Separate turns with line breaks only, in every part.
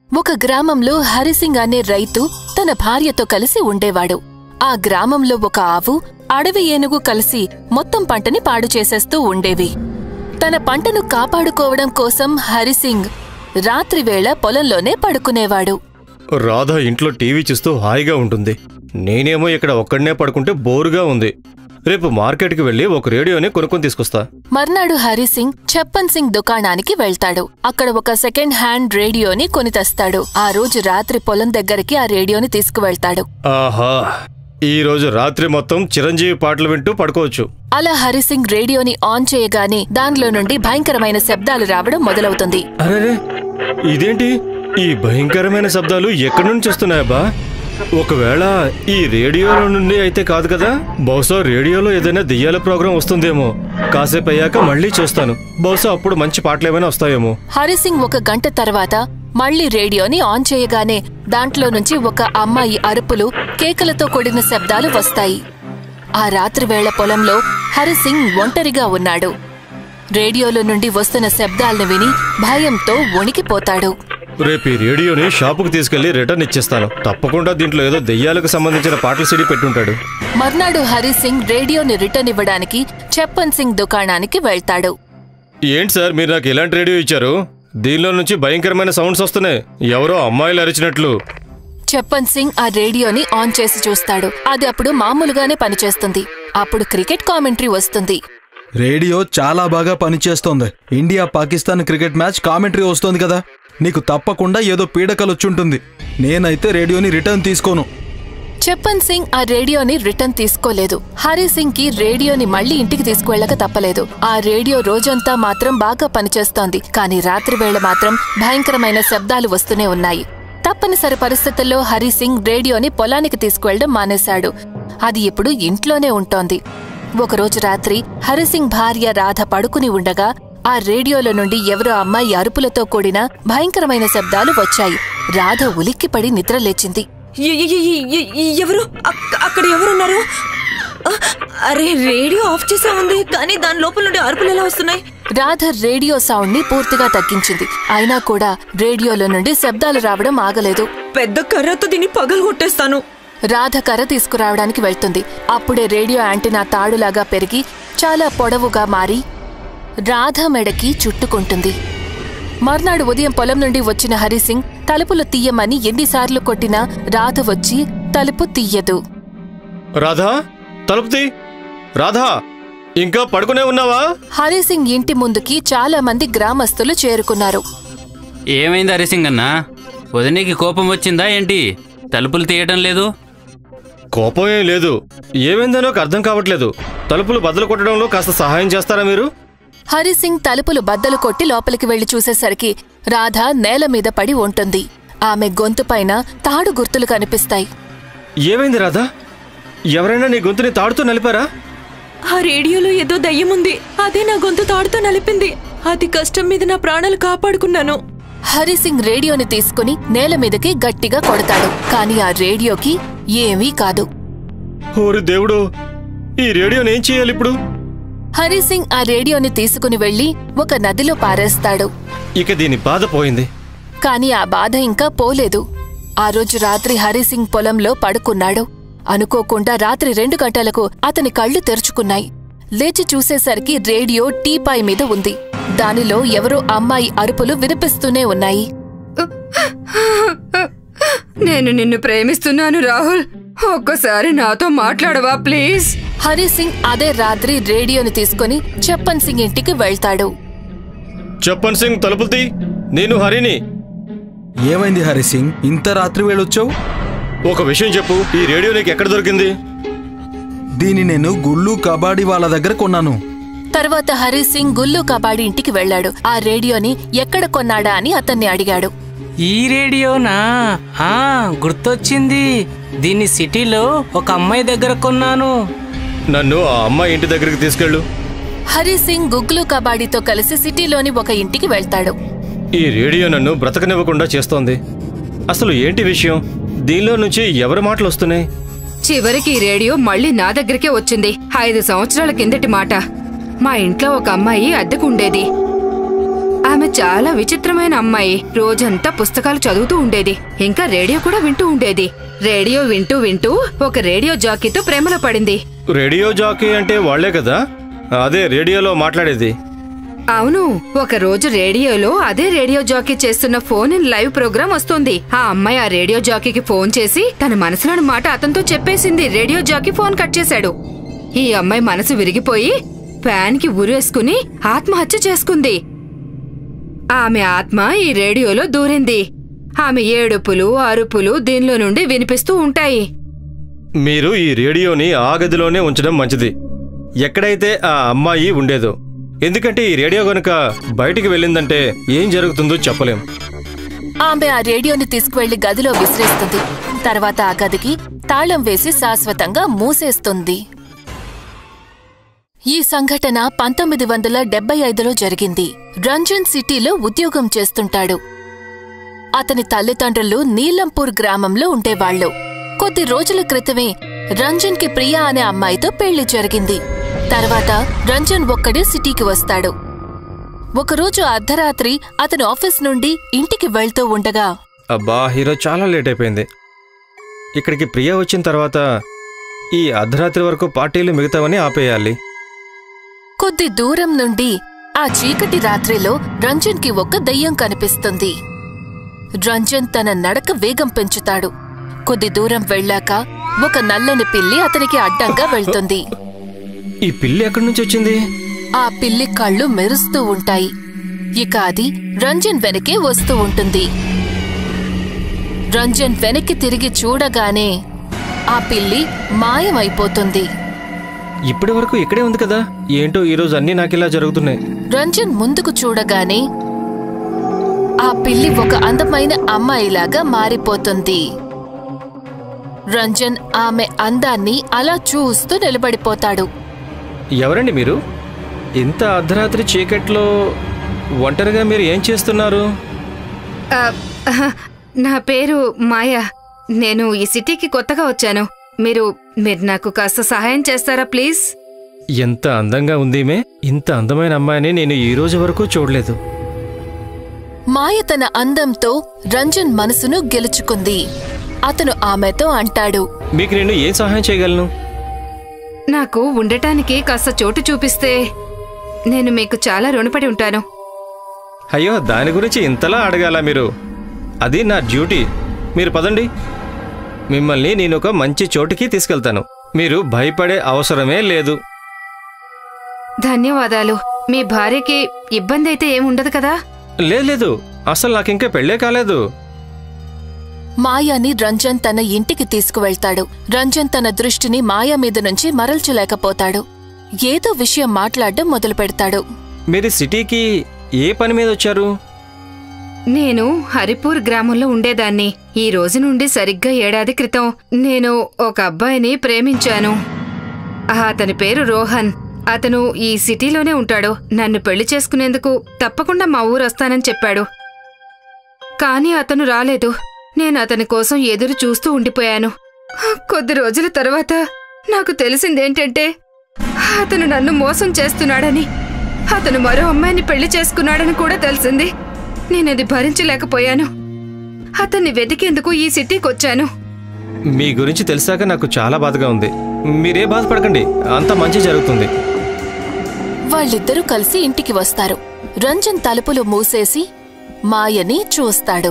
ఒక గ్రామంలో హరిసింగ్ అనే రైతు తన భార్యతో కలిసి ఉండేవాడు ఆ గ్రామంలో ఒక ఆవు అడవి ఏనుగు కలిసి మొత్తం పంటని పాడు చేసేస్తూ ఉండేవి తన పంటను కాపాడుకోవడం కోసం హరిసింగ్ రాత్రివేళ పొలంలోనే పడుకునేవాడు
రాధ ఇంట్లో టీవీ చూస్తూ హాయిగా ఉంటుంది నేనేమో ఇక్కడ ఒక్కడనే పడుకుంటే బోరుగా ఉంది రేపు మార్కెట్కి వెళ్ళి ఒక రేడియోని కొనుక్కొని తీసుకొస్తా
మర్నాడు హరిసింగ్ ఛప్పన్ సింగ్ దుకాణానికి వెళ్తాడు అక్కడ ఒక సెకండ్ హ్యాండ్ రేడియోని కొని తెస్తాడు ఆ రోజు రాత్రి పొలం దగ్గరికి ఆ రేడియోని తీసుకువెళ్తాడు
ఆహా ఈ రోజు రాత్రి మొత్తం చిరంజీవి పాటలు వింటూ పడుకోవచ్చు
అలా హరిసింగ్ రేడియోని ఆన్ చేయగానే దానిలో నుండి భయంకరమైన శబ్దాలు రావడం మొదలవుతుంది
అరే ఇదేంటి ఈ భయంకరమైన శబ్దాలు ఎక్కడి నుంచి వస్తున్నాయబ్బా ఒకవేళ ఈ రేడియోలో నుండి అయితే కాదు కదా బహుశా రేడియోలో ఏదైనా దెయ్యాల ప్రోగ్రాం వస్తుందేమో కాసేపు అయ్యాక మళ్ళీ చూస్తాను బహుశా అప్పుడు మంచి పాటలు ఏమైనా వస్తాయేమో
హరిసింగ్ ఒక గంట తర్వాత మళ్ళీ రేడియోని ఆన్ చేయగానే దాంట్లో నుంచి ఒక అమ్మాయి అరుపులు కేకలతో కూడిన శబ్దాలు వస్తాయి ఆ రాత్రివేళ పొలంలో హరిసింగ్ ఒంటరిగా ఉన్నాడు రేడియోలో నుండి వస్తున్న శబ్దాలను విని భయంతో వణికిపోతాడు
రేపు ఈ రేడియోని షాపుకి తీసుకెళ్లి రిటర్న్ ఇచ్చేస్తాను తప్పకుండా దీంట్లో ఏదో దెయ్యాలకు సంబంధించిన పాటల సిడి పెట్టుంటాడు
మర్నాడు హరిసింగ్ రేడియోని రిటర్న్ ఇవ్వడానికి చెప్పన్ సింగ్ దుకాణానికి వెళ్తాడు
ఏంటి సార్ మీరు నాకు ఇలాంటి రేడియో ఇచ్చారు దీనిలో నుంచి భయంకరమైన సౌండ్స్ వస్తున్నాయి ఎవరో అమ్మాయిలు అరిచినట్లు
చెప్పన్ సింగ్ ఆ రేడియోని ఆన్ చేసి చూస్తాడు అది అప్పుడు మామూలుగానే పనిచేస్తుంది అప్పుడు క్రికెట్ కామెంటరీ వస్తుంది
రేడియో చాలా బాగా పనిచేస్తోంది India Pakistan cricket match commentary వస్తోంది కదా నీకు తప్పకుండా ఏదో పీడకలొచ్చుంటుంది నేనైతే రేడియోని రిటర్న్ తీసుకోను
చెప్పన్ సింగ్ ఆ రేడియోని రిటర్న్ తీసుకోలేదు హరి సింగ్ కి రేడియోని మళ్ళీ ఇంటికి తీసుకువెళ్ళక తప్పలేదు ఆ రేడియో రోజంతా మాత్రం బాగా పనిచేస్తోంది కానీ రాత్రివేళ మాత్రం భయంకరమైన శబ్దాలు వస్తూనే ఉన్నాయి తప్పనిసరి పరిస్థితుల్లో హరి సింగ్ రేడియోని పొలానికి తీసుకువెళ్ళడం మానేశాడు అది ఇప్పుడు ఇంట్లోనే ఉంటోంది ఒకరోజు రాత్రి హరిసింగ్ భార్య రాధ పడుకుని ఉండగా ఆ రేడియోలో నుండి ఎవరో అమ్మాయి అరుపులతో కూడిన భయంకరమైన శబ్దాలు వచ్చాయి రాధ ఉలిక్కిపడి నిద్రలేచింది
ఎ- ఎ- ఎ- ఎ- ఎ- ఎవరు అక్క- అక్కడ ఎవరున్నారు ఆ, అరే రేడియో ఆఫ్ చేసే ఉంది కానీ దాని లోపల నుండి అరుపులు ఎలా వస్తున్నాయి
రాధ రేడియో సౌండ్ ని పూర్తిగా తగ్గించింది అయినా కూడా రేడియోలో నుండి శబ్దాలు రావడం ఆగలేదు
పెద్ద కర్రతో దీన్ని పగలు కొట్టేస్తాను
రాధ కర్ర తీసుకురావడానికి వెళ్తుంది అప్పుడే రేడియో యాంటీనా తాడులాగా పెరిగి చాలా పొడవుగా మారి రాధ మెడకి చుట్టుకుంటుంది మర్నాడు ఉదయం పొలం నుండి వచ్చిన హరిసింగ్ తలుపులు తీయమని ఎన్నిసార్లు కొట్టినా రాధ వచ్చి తలుపు తీయదు
రాధా తలుపు తీ రాధా ఇంకా పడుకునే ఉన్నావా
హరిసింగ్ ఇంటి ముందుకి చాలా మంది గ్రామస్తులు చేరుకున్నారు
ఏమైంది హరిసింగ్ అన్నా వదినికి కోపం వచ్చిందా ఏంటి తలుపులు తీయటం లేదు
కోపం ఏం లేదు ఏమైందో నాకు అర్థం కావట్లేదు తలుపులు బద్దలు కొట్టడంలో కాస్త సహాయం చేస్తారా మీరు
హరిసింగ్ తలుపులు బద్దలు కొట్టి లోపలికి వెళ్లి చూసేసరికి రాధ నేల మీద పడి ఉంటుంది ఆమె గొంతుపైన తాడు గుర్తులు కనిపిస్తాయి
ఏమైంది రాధా ఎవరైనా నీ గొంతుని తాడుతూ నలిపారా
ఆ రేడియోలో ఏదో దయ్యం ఉంది అదే నా గొంతు తాడుతో నలిపింది అతి కష్టం మీద నా ప్రాణాలు కాపాడుకున్నాను
హరిసింగ్ రేడియోని తీసుకుని నేల మీదకి గట్టిగా కొడతాడు కాని ఆ రేడియోకి ఏమీ కాదు
ఓరి దేవుడు ఈ రేడియోని ఏం చేయాలి ఇప్పుడు
హరిసింగ్ ఆ రేడియోని తీసుకుని వెళ్లి ఒక నదిలో పారేస్తాడు
ఇక దీని బాధ పోయింది
కాని ఆ బాధ ఇంకా పోలేదు ఆ రోజు రాత్రి హరిసింగ్ పొలంలో పడుకున్నాడు అనుకోకుండా రాత్రి రెండు గంటలకు అతని కళ్ళు తెరుచుకున్నాయి లేచి చూసేసరికి రేడియో టీపాయ్ మీద ఉంది దానిలో ఎవరో అమ్మాయి అరుపులు వినిపిస్తూనే ఉన్నాయి
నేను నిన్ను ప్రేమిస్తున్నాను రాహుల్ ఒక్కసారి నాతో మాట్లాడవా ప్లీజ్
హరిసింగ్ అదే రాత్రి రేడియోని తీసుకుని చెప్పన్ సింగ్ ఇంటికి వెళ్తాడు
చెప్పన్ సింగ్ తలుపులు తీ నేను హరిని
ఏమైంది హరి సింగ్ ఇంత రాత్రి వేళొచ్చావు
ఒక విషయం చెప్పు ఈ రేడియో నీకు ఎక్కడ దొరికింది
దీన్ని నేను గుళ్ళు కబాడీ వాళ్ళ దగ్గర కొన్నాను
తర్వాత హరిసింగ్ గుల్లు కబాడి ఇంటికి వెళ్ళాడు ఆ రేడియోని ఎక్కడ కొన్నాడా అని అతన్ని అడిగాడు
ఈ రేడియోనా ఆ గుర్తొచ్చింది దీన్ని సిటీలో ఒక అమ్మాయి దగ్గర కొన్నాను
నన్ను ఆ అమ్మాయి ఇంటి దగ్గరికి తీసుకెళ్ళు
హరిసింగ్ గుగ్లు కబాడీతో కలిసి సిటీలోని ఒక ఇంటికి వెళ్తాడు
ఈ రేడియో నన్ను బ్రతకనివ్వకుండా చేస్తోంది అసలు ఏంటి విషయం దీనిలో నుంచి ఎవరి మాటలు వస్తున్నాయి
చివరికి ఈ రేడియో మళ్ళీ నా దగ్గరికే వచ్చింది ఐదు సంవత్సరాల కిందటి మాట మా ఇంట్లో ఒక అమ్మాయి అద్దెకుండేది ఆమె చాలా విచిత్రమైన అమ్మాయి రోజంతా పుస్తకాలు చదువుతూ ఉండేది ఇంకా రేడియో కూడా వింటూ ఉండేది రేడియో వింటూ వింటూ ఒక రేడియో జాకీతో ప్రేమలో పడింది
రేడియో జాకీ అంటే వాళ్లే కదా అదే రేడియోలో మాట్లాడేది
అవును ఒక రోజు రేడియోలో అదే రేడియో జాకీ చేస్తున్న ఫోన్ ఇన్ లైవ్ ప్రోగ్రామ్ వస్తుంది ఆ అమ్మాయి ఆ రేడియో జాకీకి ఫోన్ చేసి తన మనసులోని మాట అతనితో చెప్పేసింది రేడియో జాకీ ఫోన్ కట్ చేశాడు ఈ అమ్మాయి మనసు విరిగిపోయి ఫ్యాన్ కి ఉరేసుకుని ఆత్మహత్య చేసుకుంది ఆమె ఆత్మ ఈ రేడియోలో దూరింది ఆమె ఏడుపులు అరుపులు దీనిలో నుండి వినిపిస్తూ ఉంటాయి
మీరు ఈ రేడియోని ఆ గదిలోనే ఉంచడం మంచిది ఎక్కడైతే ఆ అమ్మాయి ఉండేదో ఎందుకంటే ఈ రేడియో గనుక బయటికి వెళ్ళిందంటే ఏం జరుగుతుందో చెప్పలేం
ఆమె ఆ రేడియోని తీసుకువెళ్లి గదిలో విసిరేస్తుంది తర్వాత ఆ గదికి తాళం వేసి శాశ్వతంగా మూసేస్తుంది ఈ సంఘటన పంతొమ్మిది వందల డెబ్బై ఐదులో జరిగింది రంజన్ సిటీలో ఉద్యోగం చేస్తుంటాడు అతని తల్లిదండ్రులు నీలంపూర్ గ్రామంలో ఉండేవాళ్లు కొద్ది రోజుల క్రితమే రంజన్ కి ప్రియా అనే అమ్మాయితో పెళ్లి జరిగింది తర్వాత రంజన్ ఒక్కడే సిటీకి వస్తాడు ఒకరోజు అర్ధరాత్రి అతను ఆఫీస్ నుండి ఇంటికి వెళ్తూ ఉండగా
అబ్బా హీరో చాలా లేట్ అయిపోయింది ఇక్కడికి ప్రియ వచ్చిన తర్వాత ఈ అర్ధరాత్రి వరకు పార్టీలు మిగతావని ఆపేయాలి
కొద్ది దూరం నుండి ఆ చీకటి రాత్రిలో రంజన్ కి ఒక దయ్యం కనిపిస్తుంది రంజన్ తన నడక వేగం పెంచుతాడు కొద్ది దూరం వెళ్ళాక ఒక నల్లని పిల్లి అతనికి అడ్డంగా వెళ్తుంది
ఈ పిల్లి ఎక్కడి నుంచి వచ్చింది
ఆ పిల్లి కళ్ళు మెరుస్తూ ఉంటాయి ఇక అది రంజన్ వెనకే వస్తూ ఉంటుంది రంజన్ వెనక్కి తిరిగి చూడగానే ఆ పిల్లి మాయమైపోతుంది
ఇప్పటి వరకు ఇక్కడే ఉంది కదా ఏంటో ఈరోజు అన్నీ నాకిలా జరుగుతున్నాయి
రంజన్ ముందుకు చూడగానే ఆ పిల్లి ఒక అందమైన అమ్మాయిలాగా మారిపోతుంది రంజన్ ఆమె అందాన్ని అలా చూస్తూ నిలబడిపోతాడు
ఎవరండి మీరు ఇంత అర్ధరాత్రి చీకట్లో ఒంటరిగా మీరు ఏం చేస్తున్నారు
ఆ, ఆహా, నా పేరు మాయా నేను ఈ సిటీకి కొత్తగా వచ్చాను మీరు మీరు నాకు కాస్త సహాయం చేస్తారా ప్లీజ్
ఎంత అందంగా ఉందీమే ఇంత అందమైన అమ్మాయిని నేను ఈ రోజు వరకు చూడలేదు
మాయ తన అందంతో రంజన్ మనసును గెలుచుకుంది అతను ఆమెతో అంటాడు
మీకు నేను ఏం సహాయం చేయగలను
నాకు ఉండటానికి కాస్త చోటు చూపిస్తే నేను మీకు చాలా రుణపడి ఉంటాను
అయ్యో దాని గురించి ఇంతలా అడగాల మీరు అది నా డ్యూటీ మీరు పదండి మిమ్మల్ని నేను ఒక మంచి చోటుకి తీసుకెళ్తాను మీరు భయపడే అవసరమే లేదు
ధన్యవాదాలు మీ భార్యకి ఇబ్బంది అయితే ఏముండదు కదా
లేదు లేదు అసలు నాకింకా పెళ్ళే కాలేదు
మాయాని రంజన్ తన ఇంటికి తీసుకువెళ్తాడు రంజన్ తన దృష్టిని మాయా మీద నుంచి మరల్చలేకపోతాడు ఏదో విషయం మాట్లాడడం మొదలు పెడతాడు
మీరు సిటీకి ఏ పని మీద వచ్చారు
నేను హరిపూర్ గ్రామంలో ఉండేదాన్ని ఈ రోజు నుండి సరిగ్గా ఏడాది క్రితం నేను ఒక అబ్బాయిని ప్రేమించాను ఆ, అతని పేరు రోహన్ అతను ఈ సిటీలోనే ఉంటాడు నన్ను పెళ్లి చేసుకునేందుకు తప్పకుండా మా ఊరు వస్తానని చెప్పాడు కానీ అతను రాలేదు నేను అతని కోసం ఎదురు చూస్తూ ఉండిపోయాను కొద్ది రోజుల తర్వాత నాకు తెలిసిందేంటంటే అతను నన్ను మోసం చేస్తున్నాడని అతను మరో అమ్మాయిని పెళ్లి చేసుకున్నాడని కూడా తెలిసింది నేనది భరించలేకపోయాను అతన్ని వెతికేందుకు ఈ సిటీకి వచ్చాను
మీ గురించి తెలిసాక నాకు చాలా బాధగా ఉంది మీరే బాధపడకండి అంత మంచి జరుగుతుంది
వాళ్ళిద్దరూ కలిసి ఇంటికి వస్తారు రంజన్ తలుపులు మూసేసి మాయని చూస్తాడు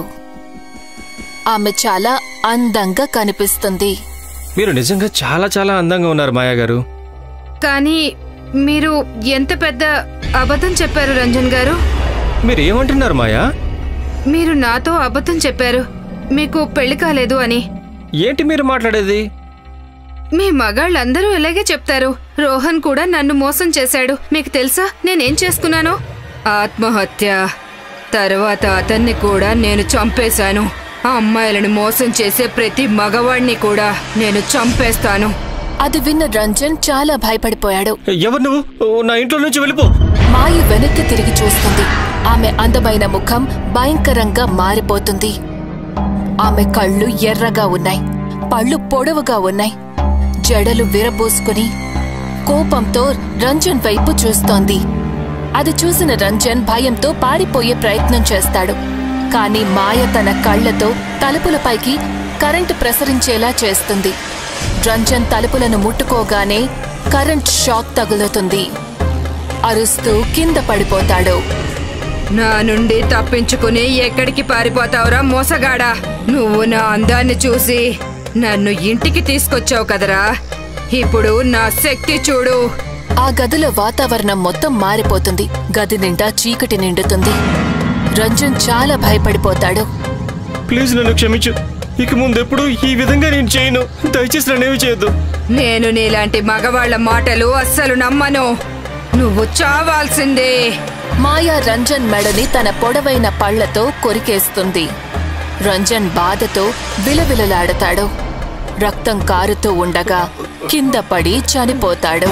ఆమె చాలా అందంగా కనిపిస్తుంది
మీరు నిజంగా చాలా చాలా అందంగా ఉన్నారు మాయా గారు
కానీ మీరు ఎంత పెద్ద అబద్ధం చెప్పారు రంజన్ గారు
మీరు ఏమంటున్నారు మాయా
మీరు నాతో అబద్ధం చెప్పారు మీకు పెళ్లి కాలేదు అని
ఏంటి మీరు మాట్లాడేది
మీ మగాళ్ళందరూ ఇలాగే చెప్తారు రోహన్ కూడా నన్ను మోసం చేశాడు మీకు తెలుసా నేనేం చేసుకున్నానో ఆత్మహత్య తర్వాత అతన్ని కూడా నేను చంపేశాను ఆ అమ్మాయిలను మోసం చేసే ప్రతి మగవాణ్ణి కూడా నేను చంపేస్తాను
అది విన్న రంజన్ చాలా భయపడిపోయాడు
ఎవరు నువ్వు ఓ, నా ఇంట్లో నుంచి వెళ్ళిపో
మాయ వెనక్కి తిరిగి చూస్తుంది ఆమె అందమైన ముఖం భయంకరంగా మారిపోతుంది ఆమె కళ్ళు ఎర్రగా ఉన్నాయి పళ్ళు పొడవుగా ఉన్నాయి జడలు విరబోసుకుని కోపంతో రంజన్ వైపు చూస్తోంది అది చూసిన రంజన్ భయంతో పారిపోయే ప్రయత్నం చేస్తాడు కాని మాయ తన కళ్లతో తలుపులపైకి కరెంటు ప్రసరించేలా చేస్తుంది రంజన్ తలుపులను ముట్టుకోగానే కరెంట్ షాక్ తగులుతుంది అరుస్తూ కింద పడిపోతాడు
నా నుండి తప్పించుకుని ఎక్కడికి పారిపోతావురా మోసగాడా నువ్వు నా అందాన్ని చూసి నన్ను ఇంటికి తీసుకొచ్చావు కదరా ఇప్పుడు నా శక్తి చూడు
ఆ గదిలో వాతావరణం మొత్తం మారిపోతుంది గది నిండా చీకటి నిండుతుంది రంజన్ చాలా భయపడిపోతాడు
ప్లీజ్ నన్ను క్షమించు ఇక ముందెప్పుడు ఈ విధంగా నేను చేయను దయచేసి నన్నేమి చేయొద్దు
నేను నీలాంటి మగవాళ్ల మాటలు అస్సలు నమ్మను నువ్వు చావాల్సిందే
మాయా రంజన్ మెడని తన పొడవైన పళ్లతో కొరికేస్తుంది రంజన్ బాధతో విలవిలలాడతాడు రక్తం కారుతూ ఉండగా కింద పడి చనిపోతాడు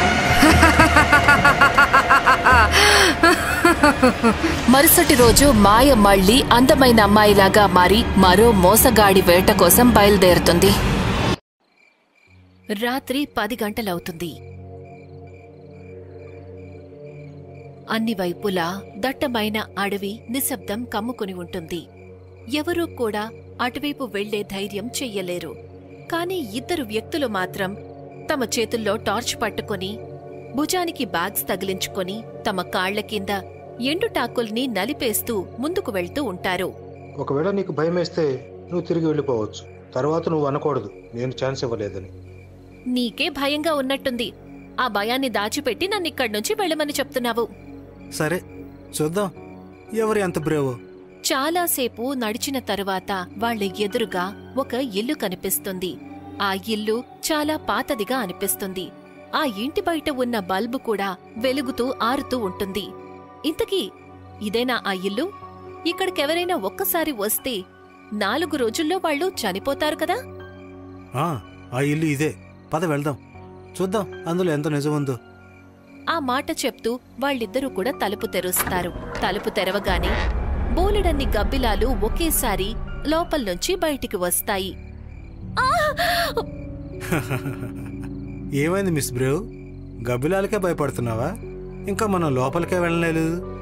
మరుసటి రోజు మాయ మళ్ళీ అందమైన అమ్మాయిలాగా మారి మరో మోసగాడి వేట కోసం బయలుదేరుతుంది రాత్రి పది గంటలవుతుంది అన్ని వైపులా దట్టమైన అడవి నిశ్శబ్దం కమ్ముకుని ఉంటుంది ఎవరూ కూడా అటువైపు వెళ్లే ధైర్యం చెయ్యలేరు కాని ఇద్దరు వ్యక్తులు మాత్రం తమ చేతుల్లో టార్చ్ పట్టుకొని భుజానికి బ్యాగ్స్ తగిలించుకొని తమ కాళ్ల కింద ఎండుటాకుల్ని నలిపేస్తూ ముందుకు వెళ్తూ ఉంటారు
ఒకవేళ నీకు భయం వేస్తే నువ్వు తిరిగి వెళ్ళిపోవచ్చు తర్వాత నువ్వు అనకూడదు నేను ఛాన్స్ ఇవ్వలేదని
నీకే భయంగా ఉన్నట్టుంది ఆ భయాన్ని దాచిపెట్టి నన్నిక్కడి నుంచి వెళ్ళమని చెప్తున్నావు
సరే చూద్దాం ఎవరు ఎంత బ్రేవో
చాలాసేపు నడిచిన తరువాత వాళ్ళ ఎదురుగా ఒక ఇల్లు కనిపిస్తుంది ఆ ఇల్లు చాలా పాతదిగా అనిపిస్తుంది ఆ ఇంటి బయట ఉన్న బల్బు కూడా వెలుగుతూ ఆరుతూ ఉంటుంది ఇంతకీ ఇదేనా ఆ ఇల్లు ఇక్కడికెవరైనా ఒక్కసారి వస్తే నాలుగు రోజుల్లో వాళ్ళు చనిపోతారు కదా
ఆ, ఆ ఇల్లు ఇదే పద వెళ్దాం చూద్దాం అందులో ఎంత నిజం ఉందో
ఆ మాట చెప్తూ వాళ్ళిద్దరూ కూడా తలుపు తెరుస్తారు తలుపు తెరవగానే బోలెడన్ని గబ్బిలాలు ఒకేసారి లోపల్నుంచి బయటికి వస్తాయి ఆ!
ఏమైంది మిస్ బ్రేవ్ గబ్బిలాలకే భయపడుతున్నావా ఇంకా మనం లోపలికే వెళ్ళలేదు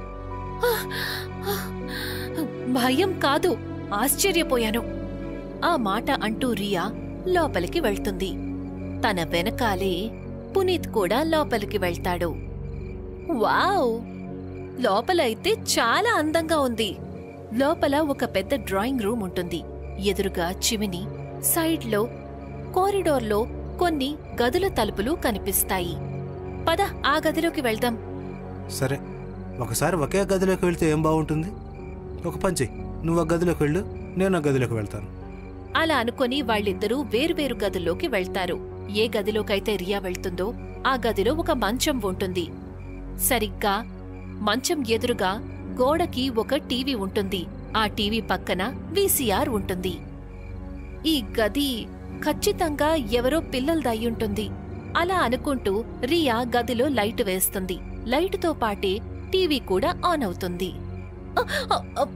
భయం కాదు ఆశ్చర్యపోయాను ఆ మాట అంటూ రియా లోపలికి వెళ్తుంది తన వెనకాలే పునీత్ కూడా లోపలికి వెళ్తాడు వావ్ లోపలైతే చాలా అందంగా ఉంది లోపల ఒక పెద్ద డ్రాయింగ్ రూమ్ ఉంటుంది ఎదురుగా చిమిని సైడ్లో కారిడోర్లో కొన్ని గదుల తలుపులు కనిపిస్తాయి పద ఆ గదిలోకి వెళ్దాం
సరే ఒకసారి ఒకే గదిలోకి వెళ్తే ఏం బాగుంటుంది ఒక పంచి నువ్వు ఆ గదిలోకి వెళ్ళు నేను ఆ గదిలోకి వెళ్తాను
అలా అనుకొని వాళ్ళిద్దరూ వేరువేరు గదుల్లోకి వెళ్తారు ఏ గదిలోకైతే రియా వెళ్తుందో ఆ గదిలో ఒక మంచం ఉంటుంది సరిగ్గా మంచం ఎదురుగా గోడకి ఒక టీవీ ఉంటుంది ఆ టీవీ పక్కన వీసీఆర్ ఉంటుంది ఈ గది ఖచ్చితంగా ఎవరో పిల్లలదయ్యుంటుంది అలా అనుకుంటూ రియా గదిలో లైట్ వేస్తుంది లైటుతో పాటే టీవీ కూడా ఆన్ అవుతుంది అ, అ, అ,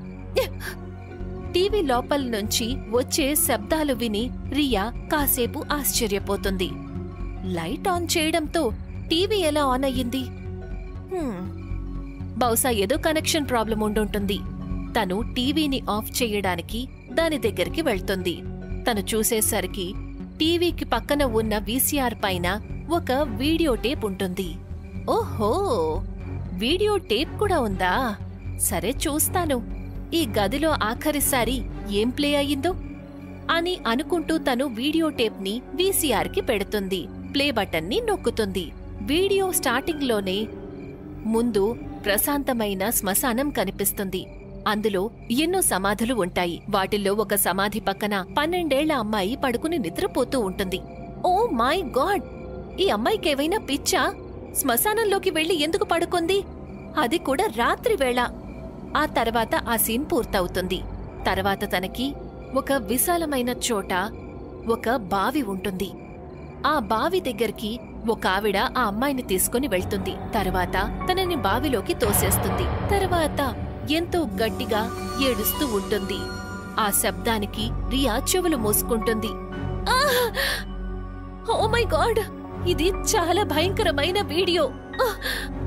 టీవీ లోపల నుంచి వచ్చే శబ్దాలు విని రియా కాసేపు ఆశ్చర్యపోతుంది లైట్ ఆన్ చేయడంతో టీవీ ఎలా ఆన్ అయ్యింది హ్మ్, బహుశా ఏదో కనెక్షన్ ప్రాబ్లం ఉండుంటుంది తను టీవీని ఆఫ్ చేయడానికి దాని దగ్గరికి వెళ్తుంది తను చూసేసరికి టీవీకి పక్కన ఉన్న వీసీఆర్ పైన ఒక వీడియో టేప్ ఉంటుంది ఓహో వీడియో టేప్ కూడా ఉందా సరే చూస్తాను ఈ గదిలో ఆఖరిసారి ఏం ప్లే అయ్యిందో అని అనుకుంటూ తను వీడియో టేప్ని వీసీఆర్కి పెడుతుంది ప్లే బటన్ని నొక్కుతుంది వీడియో స్టార్టింగ్లోనే ముందు ప్రశాంతమైన శ్మశానం కనిపిస్తుంది అందులో ఎన్నో సమాధులు ఉంటాయి వాటిల్లో ఒక సమాధి పక్కన పన్నెండేళ్ల అమ్మాయి పడుకుని నిద్రపోతూ ఉంటుంది ఓ మై గాడ్ ఈ అమ్మాయికేవైనా పిచ్చా శ్మశానంలోకి వెళ్లి ఎందుకు పడుకుంది అది కూడా రాత్రి వేళ ఆ తర్వాత ఆ సీన్ పూర్తవుతుంది తర్వాత తనకి ఒక విశాలమైన చోట ఒక బావి ఉంటుంది ఆ బావి దగ్గరికి ఒక ఆవిడ ఆ అమ్మాయిని తీసుకుని వెళ్తుంది తర్వాత తనని బావిలోకి తోసేస్తుంది తర్వాత ఎంతో గట్టిగా ఏడుస్తూ ఉంటుంది ఆ శబ్దానికి రియా చెవులు మూసుకుంటుంది "ఆహ్! ఓ మై గాడ్ ఇది చాలా భయంకరమైన వీడియో ఆహ్!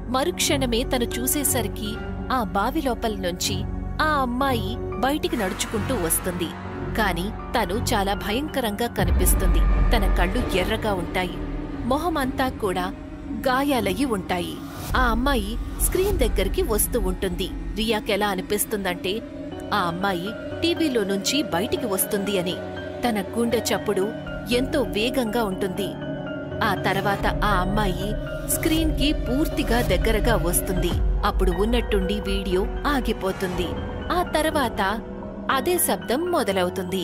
మరుక్షణమే తను చూసేసరికి ఆ బావి లోపల నుంచి ఆ అమ్మాయి బయటికి నడుచుకుంటూ వస్తుంది కాని తను చాలా భయంకరంగా కనిపిస్తుంది తన కళ్ళు ఎర్రగా ఉంటాయి మొహమంతా కూడా గాయాలయ్యి ఉంటాయి ఆ అమ్మాయి స్క్రీన్ దగ్గరికి వస్తూ ఉంటుంది రియాకెలా అనిపిస్తుందంటే ఆ అమ్మాయి టీవీలో నుంచి బయటికి వస్తుంది అని తన గుండె చప్పుడు ఎంతో వేగంగా ఉంటుంది ఆ తర్వాత ఆ అమ్మాయి స్క్రీన్ కి పూర్తిగా దగ్గరగా వస్తుంది అప్పుడు ఉన్నట్టుండి వీడియో ఆగిపోతుంది ఆ తర్వాత అదే శబ్దం మొదలవుతుంది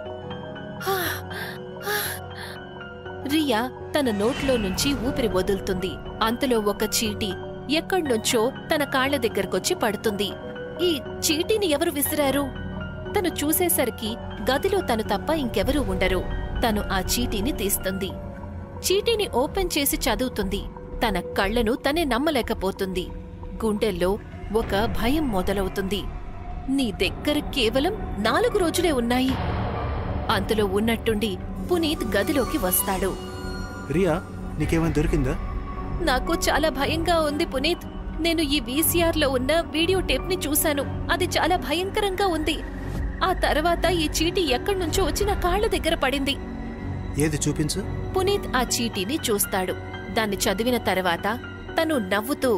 రియా తన నోట్లో నుంచి ఊపిరి వదులుతుంది అంతలో ఒక చీటీ ఎక్కడ్నుంచో తన కాళ్ల దగ్గరకొచ్చి పడుతుంది ఈ చీటీని ఎవరు విసిరారు తను చూసేసరికి గదిలో తను తప్ప ఇంకెవరూ ఉండరు తను ఆ చీటీని తీస్తుంది చీటీని ఓపెన్ చేసి చదువుతుంది తన కళ్ళను తనే నమ్మలేకపోతుంది గుండెల్లో ఒక భయం మొదలవుతుంది నీ దగ్గర కేవలం నాలుగు రోజులే ఉన్నాయి అంతలో ఉన్నట్టుండి పునీత్ గదిలోకి వస్తాడు
రియా నీకేమైనా దొరికిందా
నాకు చాలా భయంగా ఉంది పునీత్ నేను ఈ వీసీఆర్ లో ఉన్న వీడియో టేప్ ని చూశాను అది చాలా భయంకరంగా ఉంది ఆ తర్వాత ఈ చీటీ ఎక్కడి నుంచో వచ్చి నా కాళ్ల దగ్గర పడింది
ఏది చూపించు
పునీత్ ఆ చీటీని చూస్తాడు దాన్ని చదివిన తర్వాత తను నవ్వుతూ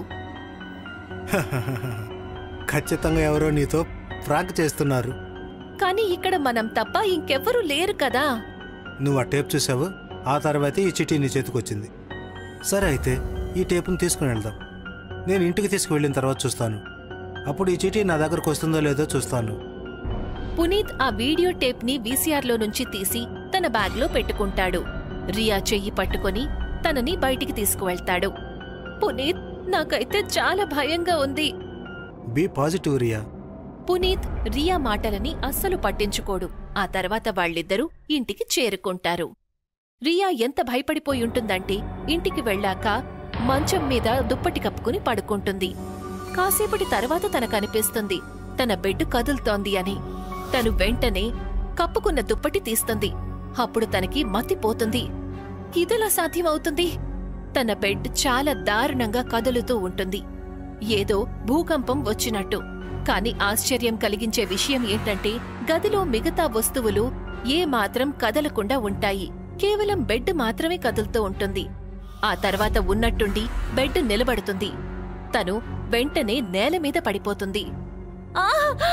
ఖచ్చితంగా ఎవరో నీతో ఫ్రాంక్ చేస్తున్నారు
కాని ఇక్కడ మనం తప్ప ఇంకెవ్వరూ లేరు కదా
నువ్వు ఆ టేప్ చూసావు ఆ తర్వాత ఈ చిట్టి నీ చేతికొచ్చింది సరే అయితే ఈ టేపును తీసుకుని వెళ్దాం నేను ఇంటికి తీసుకువెళ్ళిన తర్వాత చూస్తాను అప్పుడు ఈ చిట్టి నా దగ్గరకు వస్తుందో లేదో చూస్తాను
పునీత్ ఆ వీడియో టేప్ ని వీసీఆర్లో నుంచి తీసి తన బ్యాగ్లో పెట్టుకుంటాడు రియా చెయ్యి పట్టుకొని తనని బయటికి తీసుకువెళ్తాడు పునీత్ నాకైతే చాలా భయంగా ఉంది
బీ పాజిటివ్ రియా
పునీత్ రియా మాటలని అస్సలు పట్టించుకోడు ఆ తర్వాత వాళ్ళిద్దరూ ఇంటికి చేరుకుంటారు రియా ఎంత భయపడిపోయుంటుందంటే ఇంటికి వెళ్ళాక మంచం మీద దుప్పటి కప్పుకుని పడుకుంటుంది కాసేపటి తర్వాత తనకనిపిస్తుంది తన బెడ్ కదులుతోంది అని తను వెంటనే కప్పుకున్న దుప్పటి తీస్తుంది అప్పుడు తనకి మతిపోతుంది ఇదెలా సాధ్యమవుతుంది తన బెడ్ చాలా దారుణంగా కదులుతూ ఉంటుంది ఏదో భూకంపం వచ్చినట్టు కాని ఆశ్చర్యం కలిగించే విషయం ఏంటంటే గదిలో మిగతా వస్తువులు ఏ మాత్రం కదలకుండా ఉంటాయి కేవలం బెడ్ మాత్రమే కదులుతూ ఉంటుంది ఆ తర్వాత ఉన్నట్టుండి బెడ్ నిలబడుతుంది తను వెంటనే నేల మీద పడిపోతుంది ఆ!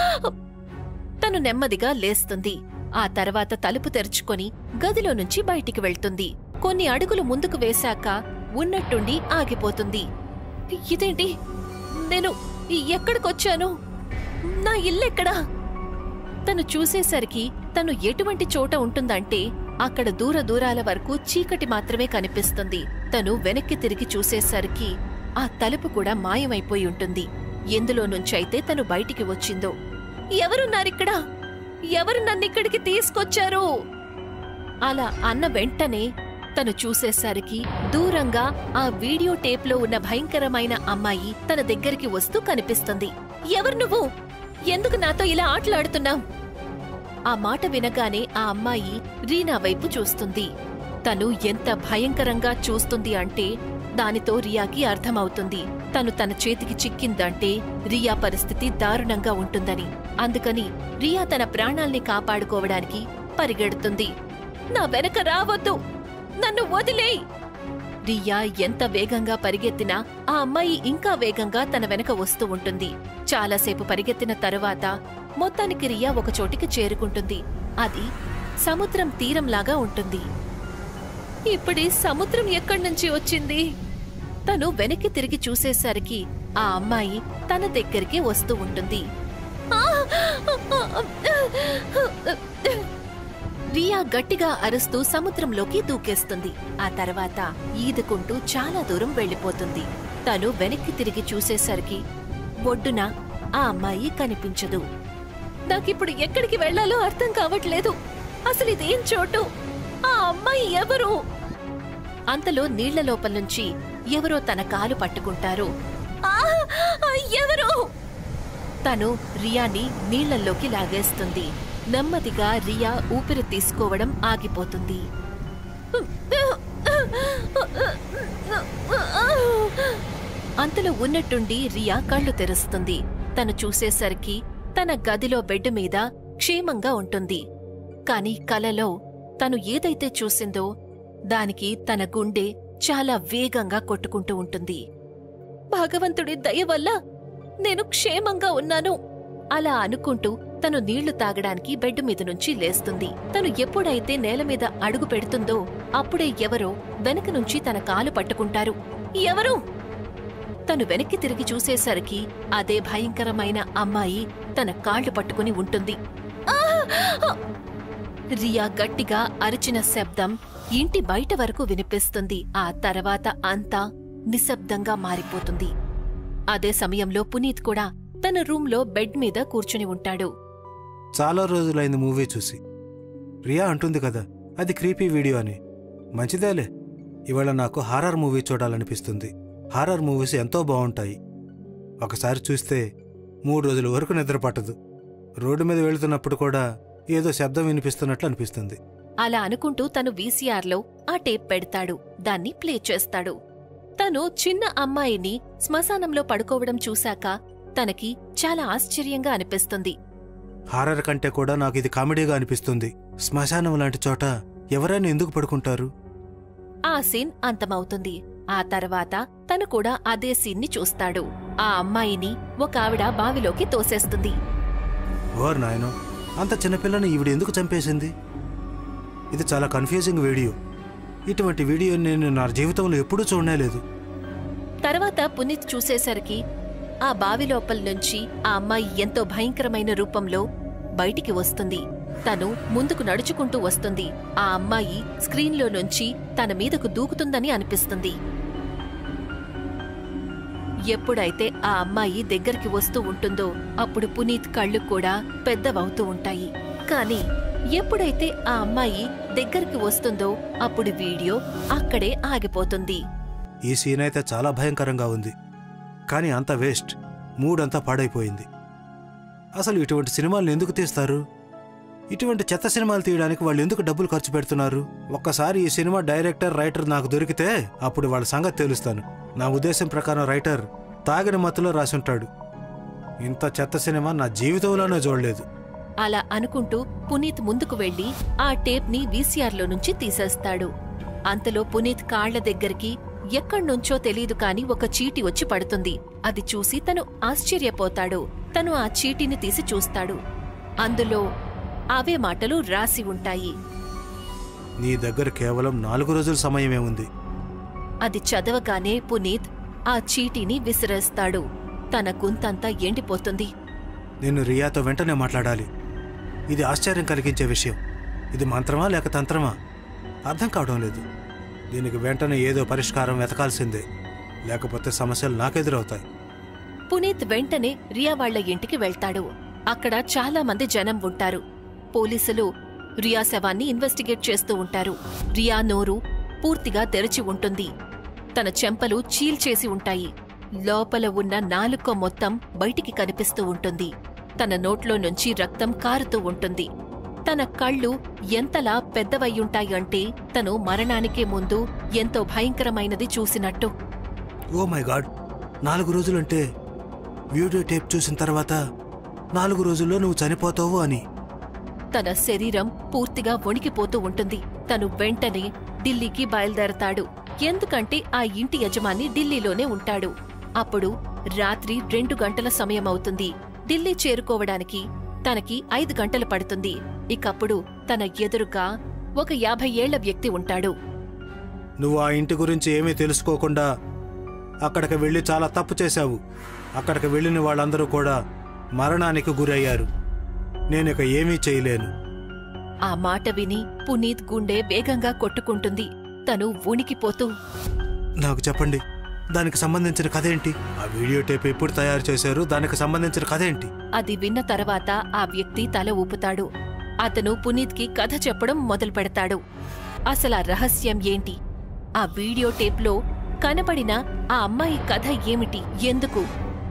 తను నెమ్మదిగా లేస్తుంది ఆ తర్వాత తలుపు తెరుచుకొని గదిలో నుంచి బయటికి వెళ్తుంది కొన్ని అడుగులు ముందుకు వేశాక ఉన్నట్టుండి ఆగిపోతుంది ఇదేంటి నేను ఎక్కడికొచ్చాను నా ఇల్లెక్కడా తను చూసేసరికి తను ఎటువంటి చోట ఉంటుందంటే అక్కడ దూర దూరాల వరకు చీకటి మాత్రమే కనిపిస్తుంది తను వెనక్కి తిరిగి చూసేసరికి ఆ తలుపు కూడా మాయమైపోయి ఉంటుంది ఎందులో నుంచైతే తను బయటికి వచ్చిందో ఎవరున్నారిక్కడ ఎవరు నన్నిక్కడికి తీసుకొచ్చారు అలా అన్న వెంటనే తను చూసేసరికి దూరంగా ఆ వీడియో టేప్లో ఉన్న భయంకరమైన అమ్మాయి తన దగ్గరికి వస్తూ కనిపిస్తుంది ఎవరు నువ్వు ఎందుకు నాతో ఇలా ఆటలాడుతున్నావు ఆ మాట వినగానే ఆ అమ్మాయి రీనా వైపు చూస్తుంది తను ఎంత భయంకరంగా చూస్తుంది అంటే దానితో రియాకి అర్థమవుతుంది తను తన చేతికి చిక్కిందంటే రియా పరిస్థితి దారుణంగా ఉంటుందని అందుకని రియా తన ప్రాణాల్ని కాపాడుకోవడానికి పరిగెడుతుంది నా వెనక రావద్దు నన్ను వదిలేయ్ రియా ఎంత వేగంగా పరిగెత్తినా ఆ అమ్మాయి ఇంకా వేగంగా తన వెనక వస్తూ ఉంటుంది చాలాసేపు పరిగెత్తిన తరువాత మొత్తానికి రియా ఒక చోటికి చేరుకుంటుంది అది సముద్రం తీరంలాగా ఉంటుంది ఇప్పుడీ సముద్రం ఎక్కడి నుంచి వచ్చింది తను వెనక్కి తిరిగి చూసేసరికి ఆ అమ్మాయి తన దగ్గరికి వస్తూ ఉంటుంది ఆ! రియా గట్టిగా అరుస్తూ సముద్రంలోకి దూకేస్తుంది ఆ తర్వాత ఈదుకుంటూ చాలా దూరం వెళ్ళిపోతుంది తను వెనక్కి తిరిగి చూసేసరికి ఒడ్డున ఆ అమ్మాయి కనిపించదు నాకిప్పుడు ఎక్కడికి వెళ్లాలో అర్థం కావట్లేదు అసలు ఇదేం చోటు ఆ అమ్మాయి ఎవరు అంతలో నీళ్ల లోపల నుంచి ఎవరో తన కాలు పట్టుకుంటారు ఆ! ఆ, ఎవరు తను రియాని నీళ్లల్లోకి లాగేస్తుంది నెమ్మదిగా రియా ఊపిరి తీసుకోవడం ఆగిపోతుంది అంతలో ఉన్నట్టుండి రియా కళ్ళు తెరుస్తుంది తను చూసేసరికి తన గదిలో బెడ్ మీద క్షేమంగా ఉంటుంది కాని కలలో తను ఏదైతే చూసిందో దానికి తన గుండె చాలా వేగంగా కొట్టుకుంటూ ఉంటుంది భగవంతుడి దయ వల్ల నేను క్షేమంగా ఉన్నాను అలా అనుకుంటూ తను నీళ్లు తాగడానికి బెడ్ మీద నుంచి లేస్తుంది తను ఎప్పుడైతే నేల మీద అడుగు పెడుతుందో అప్పుడే ఎవరో వెనక నుంచి తన కాలు పట్టుకుంటారు ఎవరు తను వెనక్కి తిరిగి చూసేసరికి అదే భయంకరమైన అమ్మాయి తన కాళ్ళు పట్టుకుని ఉంటుంది ఆ! రియా గట్టిగా అరిచిన శబ్దం ఇంటి బయట వరకు వినిపిస్తుంది ఆ తర్వాత అంతా నిశ్శబ్దంగా మారిపోతుంది అదే సమయంలో పునీత్ కూడా తన రూంలో బెడ్ మీద కూర్చుని ఉంటాడు
చాలా రోజులైంది మూవీ చూసి ప్రియా అంటుంది కదా అది క్రీపీ వీడియో అని మంచిదేలే ఇవాళ నాకు హారర్ మూవీ చూడాలనిపిస్తుంది హారర్ మూవీస్ ఎంతో బాగుంటాయి ఒకసారి చూస్తే మూడు రోజుల వరకు నిద్ర పట్టదు రోడ్డు మీద వెళుతున్నప్పుడు కూడా ఏదో శబ్దం వినిపిస్తున్నట్లు అనిపిస్తుంది
అలా అనుకుంటూ తను వీసీఆర్లో ఆ టేప్ పెడతాడు దాన్ని ప్లే చేస్తాడు తను చిన్న అమ్మాయిని శ్మశానంలో పడుకోవడం చూశాక తనకి చాలా ఆశ్చర్యంగా అనిపిస్తుంది
హారర్ కంటే కూడా నాకు ఇది కామెడీగా అనిపిస్తుంది శ్మశానం లాంటి చోట ఎవరైనా ఎందుకు పడుకుంటారు
ఆ సీన్ అంతమవుతుంది ఆ తర్వాత తను కూడా అదే సీన్ని చూస్తాడు ఆ అమ్మాయిని ఒక ఆవిడ బావిలోకి తోసేస్తుంది
ఓర్ నాయనో అంత చిన్నపిల్లని ఈవిడ ఎందుకు చంపేసింది ఇది చాలా కన్ఫ్యూజింగ్ వీడియో ఇటువంటి వీడియో నేను నా జీవితంలో ఎప్పుడూ చూడలేదు
తర్వాత పునీత్ చూసేసరికి ఆ బావి లోపల నుంచి ఆ అమ్మాయి ఎంతో భయంకరమైన రూపంలో బయటికి వస్తుంది తను ముందుకు నడుచుకుంటూ వస్తుంది ఆ అమ్మాయి స్క్రీన్లో నుంచి తన మీదకు దూకుతుందని అనిపిస్తుంది ఎప్పుడైతే ఆ అమ్మాయి దగ్గరికి వస్తూ ఉంటుందో అప్పుడు పునీత్ కళ్ళు కూడా పెద్దవవుతూ ఉంటాయి కానీ ఎప్పుడైతే ఆ అమ్మాయి దగ్గరికి వస్తుందో అప్పుడు వీడియో అక్కడే ఆగిపోతుంది
ఈ సీన్ అయితే చాలా భయంకరంగా ఉంది కానీ అంత వేస్ట్ మూడ్ అంతా పాడైపోయింది అసలు ఇటువంటి సినిమాలను ఎందుకు తీస్తారు ఇటువంటి చెత్త సినిమాలు తీయడానికి వాళ్ళు ఎందుకు డబ్బులు ఖర్చు పెడుతున్నారు ఒక్కసారి ఈ సినిమా డైరెక్టర్ రైటర్ నాకు దొరికితే అప్పుడు వాళ్ళ సంగతి తెలుస్తాను నా ఉద్దేశం ప్రకారం రైటర్ తాగిన మత్తులో రాసుంటాడు ఇంత చెత్త సినిమా నా జీవితంలోనే చూడలేదు
అలా అనుకుంటూ పునీత్ ముందుకు వెళ్లి ఆ టేప్ని వీసీఆర్లో నుంచి తీసేస్తాడు అంతలో పునీత్ కాళ్ల దగ్గరికి ఎక్కడ్నుంచో తెలీదు కాని ఒక చీటి వచ్చి పడుతుంది అది చూసి తను ఆశ్చర్యపోతాడు తను ఆ చీటిని తీసి చూస్తాడు అందులో అవే మాటలు రాసి ఉంటాయి
నీ దగ్గర కేవలం నాలుగు రోజుల సమయమే ఉంది
అది చదవగానే పునీత్ ఆ చీటిని విసిరేస్తాడు తన గుంతంతా ఎండిపోతుంది
నేను రియాతో వెంటనే మాట్లాడాలి ఇది ఆశ్చర్యం కలిగించే విషయం ఇది మంత్రమా లేక తంత్రమా అర్థం కావడం లేదు దీనికి వెంటనే ఏదో పరిష్కారం వెతకాల్సిందే లేకపోతే సమస్యలు నాకెదురవుతాయి
పునీత్ వెంటనే రియా వాళ్ళ ఇంటికి వెళ్తాడు అక్కడ చాలా మంది జనం ఉంటారు పోలీసులు రియా శవాన్ని ఇన్వెస్టిగేట్ చేస్తూ ఉంటారు రియా నోరు పూర్తిగా తెరిచి ఉంటుంది తన చెంపలు చీల్చేసి ఉంటాయి లోపల ఉన్న నాలుక మొత్తం బయటికి కనిపిస్తూ ఉంటుంది తన నోట్లో నుంచి రక్తం కారుతూ ఉంటుంది తన కళ్ళు ఎంతలా పెద్దవయ్యుంటాయంటే తను మరణానికే ముందు ఎంతో భయంకరమైనది చూసినట్టు
ఓ మై గాడ్ నాలుగు రోజులంటే వీడియో టేప్ చూసిన తర్వాత నాలుగు రోజుల్లో నువ్వు చనిపోతావు అని
తన శరీరం పూర్తిగా వణికిపోతూ ఉంటుంది తను వెంటనే ఢిల్లీకి బయలుదేరతాడు ఎందుకంటే ఆ ఇంటి యజమాని ఢిల్లీలోనే ఉంటాడు అప్పుడు రాత్రి రెండు గంటల సమయమవుతుంది ఢిల్లీ చేరుకోవడానికి తనకి ఐదు గంటలు పడుతుంది ఇకప్పుడు తన ఎదురుగా ఒక యాభై ఏళ్ల వ్యక్తి ఉంటాడు
నువ్వు ఆ ఇంటి గురించి ఏమీ తెలుసుకోకుండా అక్కడికి వెళ్ళి చాలా తప్పు చేశావు అక్కడికి వెళ్ళిన వాళ్ళందరూ కూడా మరణానికి గురయ్యారు నేనిక ఏమీ చేయలేను
ఆ మాట విని పునీత్ గుండె వేగంగా కొట్టుకుంటుంది తను వణికిపోతూ
నాకు చెప్పండి దానికి సంబంధించిన కథ ఏంటి ఆ వీడియో టేప్ ఎప్పుడు తయారు చేశారు దానికి సంబంధించిన కథ ఏంటి
అది విన్న తర్వాత ఆ వ్యక్తి తల ఊపుతాడు అతను పునీత్కి కథ చెప్పడం మొదలు పెడతాడు అసలు ఆ రహస్యం ఏంటి ఆ వీడియో టేప్లో కనబడిన ఆ అమ్మాయి కథ ఏమిటి ఎందుకు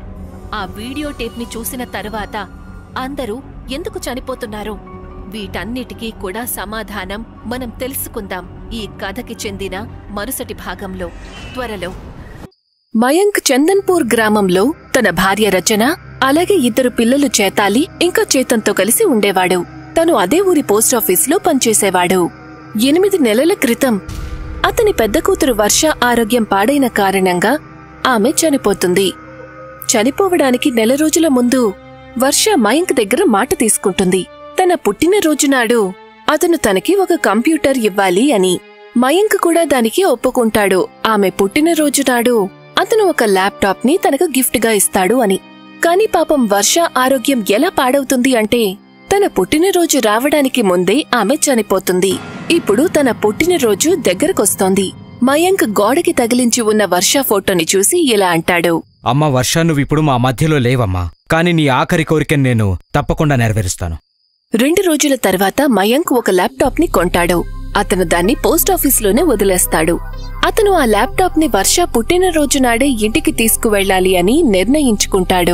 ఆ వీడియో టేప్ని చూసిన తర్వాత అందరూ ఎందుకు చనిపోతున్నారో వీటన్నిటికీ కూడా సమాధానం మనం తెలుసుకుందాం ఈ కథకి చెందిన మరుసటి భాగంలో త్వరలో మయంక్ చందన్పూర్ గ్రామంలో తన భార్య రచన అలాగే ఇద్దరు పిల్లలు చేతాలి ఇంకా చేతన్తో కలిసి ఉండేవాడు తను అదే ఊరి పోస్టాఫీసులో పనిచేసేవాడు ఎనిమిది నెలల క్రితం అతని పెద్ద కూతురు వర్ష ఆరోగ్యం పాడైన కారణంగా ఆమె చనిపోతుంది చనిపోవడానికి నెల రోజుల ముందు వర్ష మయంక్ దగ్గర మాట తీసుకుంటుంది తన పుట్టినరోజు నాడు అతను తనకి ఒక కంప్యూటర్ ఇవ్వాలి అని మయంక్ కూడా దానికి ఒప్పుకుంటాడు ఆమె పుట్టినరోజు నాడు అతను ఒక ల్యాప్టాప్ ని తనకు గిఫ్ట్ గా ఇస్తాడు అని కాని పాపం వర్ష ఆరోగ్యం ఎలా పాడవుతుంది అంటే తన పుట్టినరోజు రావడానికి ముందే ఆమె చనిపోతుంది ఇప్పుడు తన పుట్టినరోజు దగ్గరకొస్తోంది మయంక్ గోడకి తగిలించి ఉన్న వర్ష ఫోటోని చూసి ఇలా అంటాడు
అమ్మ వర్ష నువ్విప్పుడు మా మధ్యలో లేవమ్మా కానీ నీ ఆఖరి కోరికను నేను తప్పకుండా నెరవేరుస్తాను
రెండు రోజుల తర్వాత మయంక్ ఒక ల్యాప్టాప్ ని కొంటాడు అతను దాన్ని పోస్టాఫీసులోనే వదిలేస్తాడు అతను ఆ ల్యాప్టాప్ ని వర్ష పుట్టినరోజు నాడే ఇంటికి తీసుకువెళ్ళాలి అని నిర్ణయించుకుంటాడు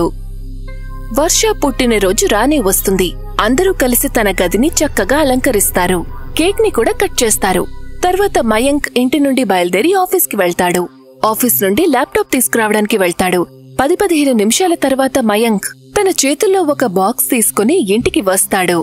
వర్ష పుట్టినరోజు రానే వస్తుంది అందరూ కలిసి తన గదిని చక్కగా అలంకరిస్తారు కేక్ ని కూడా కట్ చేస్తారు తర్వాత మయంక్ ఇంటి నుండి బయలుదేరి ఆఫీస్కి వెళ్తాడు ఆఫీస్ నుండి ల్యాప్టాప్ తీసుకురావడానికి వెళ్తాడు పది పదిహేను నిమిషాల తర్వాత మయంక్ తన చేతుల్లో ఒక బాక్స్ తీసుకుని ఇంటికి వస్తాడు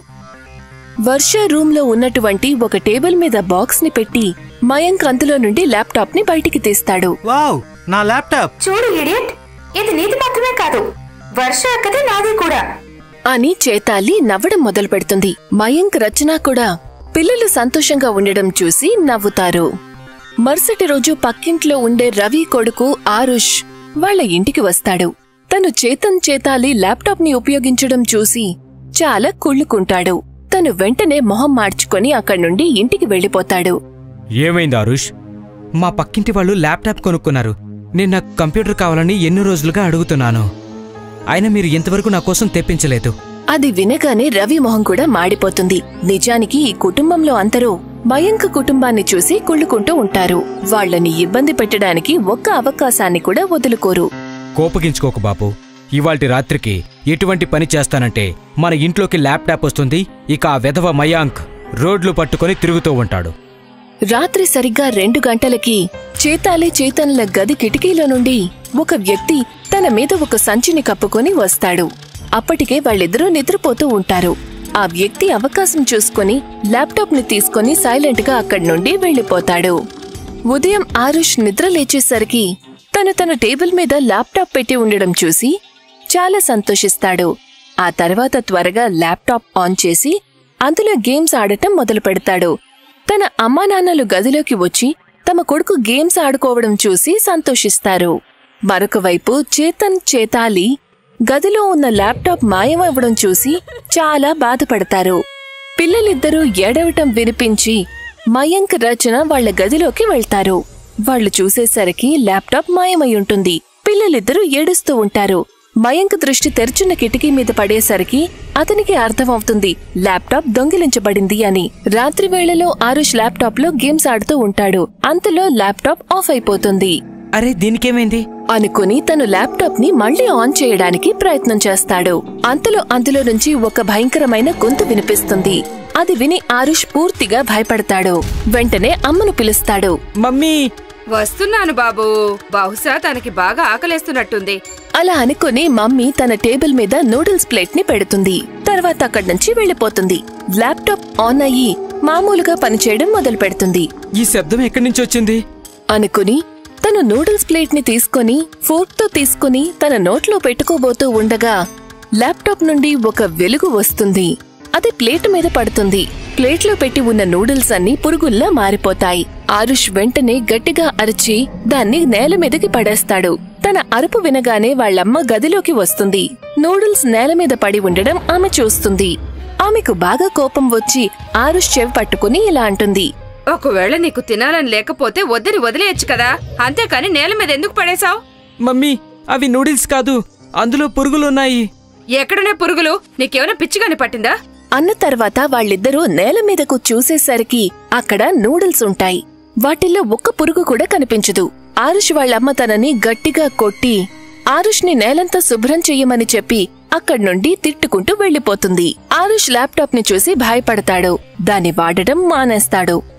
వర్ష రూమ్ లో ఉన్నటువంటి ఒక టేబుల్ మీద బాక్స్ ని పెట్టి మయంక్ అందులో నుండి ల్యాప్టాప్ ని బయటికి తీస్తాడు
వావ్ నా ల్యాప్టాప్
చూడు ఇడియట్ ఇది నీది మాత్రమే కాదు వర్ష అక్కది నాది కూడా
అని చేతాలి నవ్వడం మొదలు పెడుతుంది మయంక్ రచన కూడా పిల్లలు సంతోషంగా ఉండడం చూసి నవ్వుతారు మరుసటి రోజు పక్కింట్లో ఉండే రవి కొడుకు ఆరుష్ వాళ్ళ ఇంటికి వస్తాడు తను చేతన్ చేతాలి ల్యాప్టాప్ ని ఉపయోగించడం చూసి చాలా కుళ్ళుకుంటాడు తను వెంటనే మొహం మార్చుకొని అక్కడి నుండి ఇంటికి వెళ్ళిపోతాడు
ఏమైంది ఆరుష్ మా పక్కింటి వాళ్ళు ల్యాప్టాప్ కొనుక్కున్నారు నేను నాకు కంప్యూటర్ కావాలని ఎన్నో రోజులుగా అడుగుతున్నాను అయినా మీరు ఇంతవరకు నా కోసం తెప్పించలేదు
అది వినగానే రవి మొహం కూడా మాడిపోతుంది నిజానికి ఈ కుటుంబంలో అందరూ మయంక్ కుటుంబాన్ని చూసి కుళ్ళుకుంటూ ఉంటారు వాళ్ళని ఇబ్బంది పెట్టడానికి ఒక్క అవకాశాన్ని కూడా వదులుకోరు
కోపగించుకోకు బాపు ఇవాల్టి రాత్రికి ఎటువంటి పని చేస్తానంటే మన ఇంట్లోకి ల్యాప్టాప్ వస్తుంది ఇక ఆ వెధవ మయాంక్ రోడ్లు పట్టుకొని తిరుగుతూ ఉంటాడు
రాత్రి సరిగ్గా రెండు గంటలకి చేతాలి చేతన్ల గది కిటికీలో నుండి ఒక వ్యక్తి తన మీద ఒక సంచిని కప్పుకొని వస్తాడు అప్పటికే వాళ్ళిద్దరూ నిద్రపోతూ ఉంటారు ఆ వ్యక్తి అవకాశం చూసుకొని ల్యాప్టాప్ ని తీసుకొని సైలెంట్ గా అక్కడి నుండి వెళ్లిపోతాడు ఉదయం ఆరుష్ నిద్ర లేచేసరికి తను తన టేబుల్ మీద ల్యాప్టాప్ పెట్టి ఉండడం చూసి చాలా సంతోషిస్తాడు ఆ తర్వాత త్వరగా ల్యాప్టాప్ ఆన్ చేసి అందులో గేమ్స్ ఆడటం మొదలు పెడతాడు తన అమ్మానాన్నలు గదిలోకి వచ్చి తమ కొడుకు గేమ్స్ ఆడుకోవడం చూసి సంతోషిస్తారు మరొక వైపు చేతన్ చేతాలి గదిలో ఉన్న ల్యాప్టాప్ మాయమవ్వడం చూసి చాలా బాధపడతారు పిల్లలిద్దరూ ఏడవటం వినిపించి మయంక్ రచన వాళ్ళ గదిలోకి వెళ్తారు వాళ్ళు చూసేసరికి ల్యాప్టాప్ మాయమై ఉంటుంది పిల్లలిద్దరూ ఏడుస్తూ ఉంటారు మయంక్ దృష్టి తెరుచున్న కిటికీ మీద పడేసరికి అతనికి అర్థమవుతుంది ల్యాప్టాప్ దొంగిలించబడింది అని రాత్రి వేళలో ఆరుష్ ల్యాప్టాప్ లో గేమ్స్ ఆడుతూ ఉంటాడు అంతలో ల్యాప్టాప్ ఆఫ్ అయిపోతుంది
అరే దీనికేమైంది
అనుకుని తను ల్యాప్టాప్ ని మళ్లీ ఆన్ చేయడానికి ప్రయత్నం చేస్తాడు అంతలో అందులో నుంచి ఒక భయంకరమైన గొంతు వినిపిస్తుంది అది విని ఆరుష్ పూర్తిగా భయపడతాడు వెంటనే అమ్మను పిలుస్తాడు
మమ్మీ
వస్తున్నాను బాబు బహుశా తనకి బాగా ఆకలేస్తున్నట్టుంది
అలా అనుకుని మమ్మీ తన టేబుల్ మీద నూడిల్స్ ప్లేట్ ని పెడుతుంది తర్వాత అక్కడి నుంచి వెళ్లిపోతుంది ల్యాప్టాప్ ఆన్ అయ్యి మామూలుగా పనిచేయడం మొదలు పెడుతుంది
ఈ శబ్దం ఎక్కడి నుంచి వచ్చింది
అనుకుని తను నూడిల్స్ ప్లేట్ ని తీసుకుని ఫోర్క్ తో తీసుకుని తన నోట్లో పెట్టుకోబోతూ ఉండగా ల్యాప్టాప్ నుండి ఒక వెలుగు వస్తుంది అది ప్లేట్ మీద పడుతుంది ప్లేట్లో పెట్టి ఉన్న నూడిల్స్ అన్ని పురుగుల్లా మారిపోతాయి ఆరుష్ వెంటనే గట్టిగా అరిచి దాన్ని నేల మీదకి పడేస్తాడు తన అరుపు వినగానే వాళ్ళమ్మ గదిలోకి వస్తుంది నూడిల్స్ నేల మీద పడి ఉండడం ఆమె చూస్తుంది ఆమెకు బాగా కోపం వచ్చి ఆరుష్ చెవి పట్టుకుని ఇలా అంటుంది
ఒకవేళ నీకు తినాలని లేకపోతే వద్దని వదిలేయచ్చు కదా అంతేకాని నేల మీద ఎందుకు పడేశావు
మమ్మీ అవి నూడిల్స్ కాదు అందులో పురుగులున్నాయి
ఎక్కడనే పురుగులు నీకేమైనా పిచ్చిగాని పట్టిందా
అన్న తర్వాత వాళ్ళిద్దరూ నేల మీదకు చూసేసరికి అక్కడ నూడిల్స్ ఉంటాయి వాటిల్లో ఒక్క పురుగు కూడా కనిపించదు ఆరుష్ వాళ్ళమ్మ తనని గట్టిగా కొట్టి ఆరుష్ని నేలంతా శుభ్రం చెయ్యమని చెప్పి అక్కడి నుండి తిట్టుకుంటూ వెళ్లిపోతుంది ఆరుష్ ల్యాప్టాప్ ని చూసి భయపడతాడు దాన్ని వాడడం మానేస్తాడు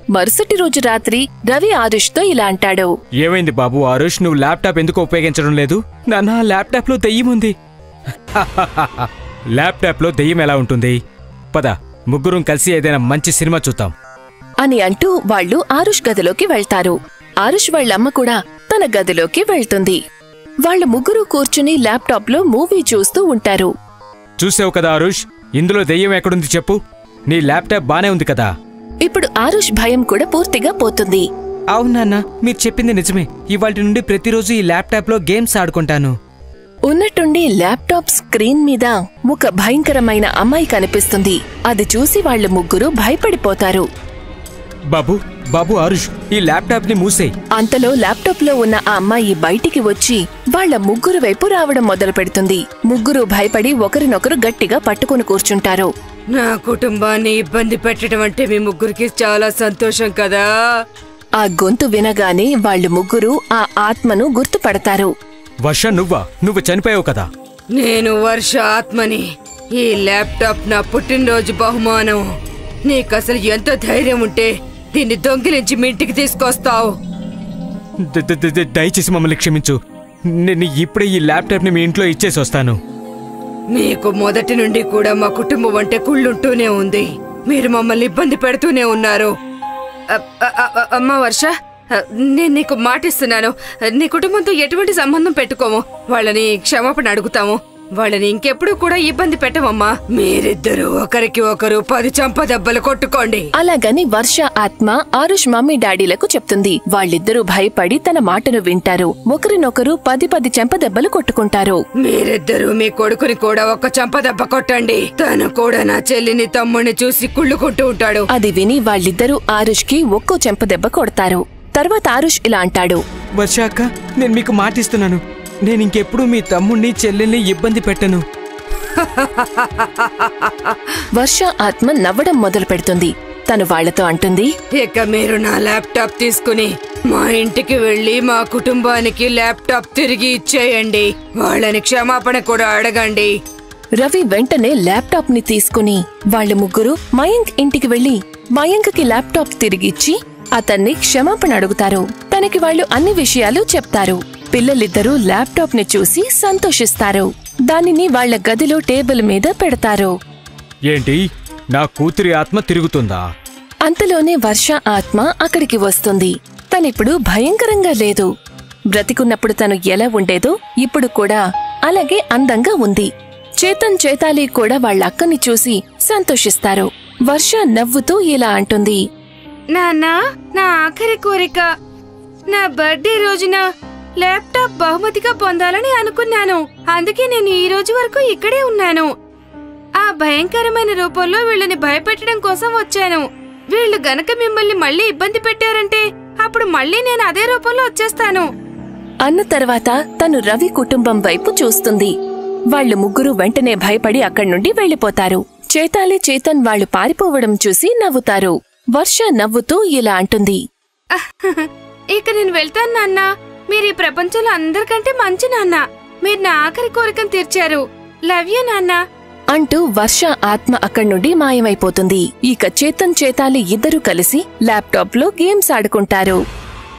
మరుసటి రోజు రాత్రి రవి ఆరుష్తో ఇలా అంటాడు
ఏమైంది బాబు ఆరుష్ నువ్వు ల్యాప్టాప్ ఎందుకు ఉపయోగించడం లేదు నాన్న ల్యాప్టాప్లో దెయ్యం ఉంది ల్యాప్టాప్లో దెయ్యం ఎలా ఉంటుంది పద ముగ్గురం కలిసి ఏదైనా మంచి సినిమా చూద్దాం
అని అంటూ వాళ్ళు ఆరుష్ గదిలోకి వెళ్తారు ఆరుష్ వాళ్ళమ్మ కూడా తన గదిలోకి వెళ్తుంది వాళ్ళ ముగ్గురు కూర్చుని ల్యాప్టాప్లో మూవీ చూస్తూ ఉంటారు
చూసావు కదా ఆరుష్ ఇందులో దెయ్యం ఎక్కడుంది చెప్పు నీ ల్యాప్టాప్ బానే ఉంది కదా
ఇప్పుడు ఆరుష్ భయం కూడా పూర్తిగా పోతుంది
అవునాన్న మీరు చెప్పింది నిజమే ఇవాటి నుండి ప్రతిరోజు ఈ ల్యాప్టాప్లో గేమ్స్ ఆడుకుంటాను
ఉన్నట్టుండి ల్యాప్టాప్ స్క్రీన్ మీద ఒక భయంకరమైన అమ్మాయి కనిపిస్తుంది అది చూసి వాళ్ళ ముగ్గురు భయపడిపోతారు
బాబు బాబు ఆరుష్ ఈ ల్యాప్టాప్ ని మూసేయ్
అంతలో ల్యాప్టాప్ లో ఉన్న ఆ అమ్మాయి బయటికి వచ్చి వాళ్ళ ముగ్గురు వైపు రావడం మొదలు పెడుతుంది ముగ్గురు భయపడి ఒకరినొకరు గట్టిగా పట్టుకుని కూర్చుంటారు
నా కుటుంబాన్ని ఇబ్బంది పెట్టడం అంటే మీ ముగ్గురికి చాలా సంతోషం కదా
ఆ గొంతు వినగానే వాళ్ళు ముగ్గురు ఆ ఆత్మను గుర్తుపడతారు
వర్ష నువ్వా నువ్వు చనిపోయావు కదా
నేను వర్ష ఆత్మని ఈ ల్యాప్టాప్ నా పుట్టినరోజు బహుమానం నీకు అసలు ఎంత ధైర్యం ఉంటే దీన్ని దొంగిలించి మీ ఇంటికి తీసుకొస్తావు
ద- ద- ద- దయచేసి మమ్మల్ని క్షమించు నేను ఇప్పుడే ఈ ల్యాప్టాప్ ని మీ ఇంట్లో ఇచ్చేసి వస్తాను
మీకు మొదటి నుండి కూడా మా కుటుంబం అంటే కుళ్ళుంటూనే ఉంది మీరు మమ్మల్ని ఇబ్బంది పెడుతూనే ఉన్నారు అ- అ- అ- అమ్మ వర్ష అ, నేను నీకు మాటిస్తున్నాను నీ కుటుంబంతో ఎటువంటి సంబంధం పెట్టుకోము వాళ్ళని క్షమాపణ అడుగుతాము వాళ్ళని ఇంకెప్పుడు కూడా ఇబ్బంది పెట్టమమ్మా మీరిద్దరూ ఒకరికి ఒకరు పది చంప దెబ్బలు కొట్టుకోండి
అలాగని వర్ష ఆత్మ ఆరుష్ మమ్మీ డాడీలకు చెప్తుంది వాళ్ళిద్దరూ భయపడి తన మాటను వింటారు ఒకరినొకరు పది పది చెంపదెబ్బలు కొట్టుకుంటారు
మీరిద్దరూ మీ కొడుకుని కూడా ఒక చంప దెబ్బ కొట్టండి తను కూడా నా చెల్లిని తమ్ముడిని చూసి కుళ్ళుకుంటూ ఉంటాడు
అది విని వాళ్ళిద్దరూ ఆరుష్ కి ఒక్కో చెంపదెబ్బ కొడతారు తర్వాత ఆరుష్ ఇలా అంటాడు
వర్ష అక్క నేను మీకు మాటిస్తున్నాను నేను ఇంకెప్పుడు మీ తమ్ముణ్ణి చెల్లెల్ని ఇబ్బంది పెట్టను
వర్ష ఆత్మ నవ్వడం మొదలు పెడుతుంది తను వాళ్లతో అంటుంది
ఇక మీరు నా ల్యాప్టాప్ తీసుకుని మా ఇంటికి వెళ్లి మా కుటుంబానికి ల్యాప్టాప్ తిరిగి ఇచ్చేయండి వాళ్ళని క్షమాపణ కూడా అడగండి
రవి వెంటనే ల్యాప్టాప్ ని తీసుకుని వాళ్ళ ముగ్గురు మయాంక్ ఇంటికి వెళ్లి మయాంక్కి ల్యాప్టాప్ తిరిగిచ్చి అతన్ని క్షమాపణ అడుగుతారు తనకి వాళ్ళు అన్ని విషయాలు చెప్తారు పిల్లలిద్దరూ ల్యాప్టాప్ ని చూసి సంతోషిస్తారు దానిని వాళ్ళ గదిలో టేబుల్ మీద పెడతారు
ఏంటి నా కూతురి ఆత్మ తిరుగుతుందా
అంతలోనే వర్ష ఆత్మ అక్కడికి వస్తుంది తనిప్పుడు భయంకరంగా లేదు బ్రతికున్నప్పుడు తను ఎలా ఉండేదో ఇప్పుడు కూడా అలాగే అందంగా ఉంది చేతన్ చేతాలి కూడా వాళ్ళ అక్కని చూసి సంతోషిస్తారు వర్ష నవ్వుతూ ఇలా అంటుంది
నాన్న నా ఆఖరి కోరిక నా బర్త్డే రోజున ల్యాప్టాప్ బహుమతిగా పొందాలని అనుకున్నాను అందుకే నేను ఈ రోజు వరకు ఇక్కడే ఉన్నాను ఆ భయంకరమైన రూపంలో వీళ్ళని భయపెట్టడం కోసం వచ్చాను వీళ్ళు గనక మిమ్మల్ని మళ్ళీ ఇబ్బంది పెట్టారంటే అప్పుడు మళ్ళీ నేను అదే రూపంలో వచ్చేస్తాను
అన్న తర్వాత తను రవి కుటుంబం వైపు చూస్తుంది వాళ్ళు ముగ్గురు వెంటనే భయపడి అక్కడి నుండి వెళ్లిపోతారు చేతాలి చేతన్ వాళ్ళు పారిపోవడం చూసి నవ్వుతారు వర్ష నవ్వుతూ ఇలా అంటుంది
ఇక నేను వెళ్తాను నాన్న మీరు ఈ ప్రపంచంలో అందరికంటే మంచి నాన్న మీరు నా ఆఖరి కోరికను తీర్చారు లవ్ యూ నాన్న
అంటూ వర్ష ఆత్మ అక్కడి నుండి మాయమైపోతుంది ఇక చేతన్ చేతాలి ఇద్దరూ కలిసి ల్యాప్టాప్ లో గేమ్స్ ఆడుకుంటారు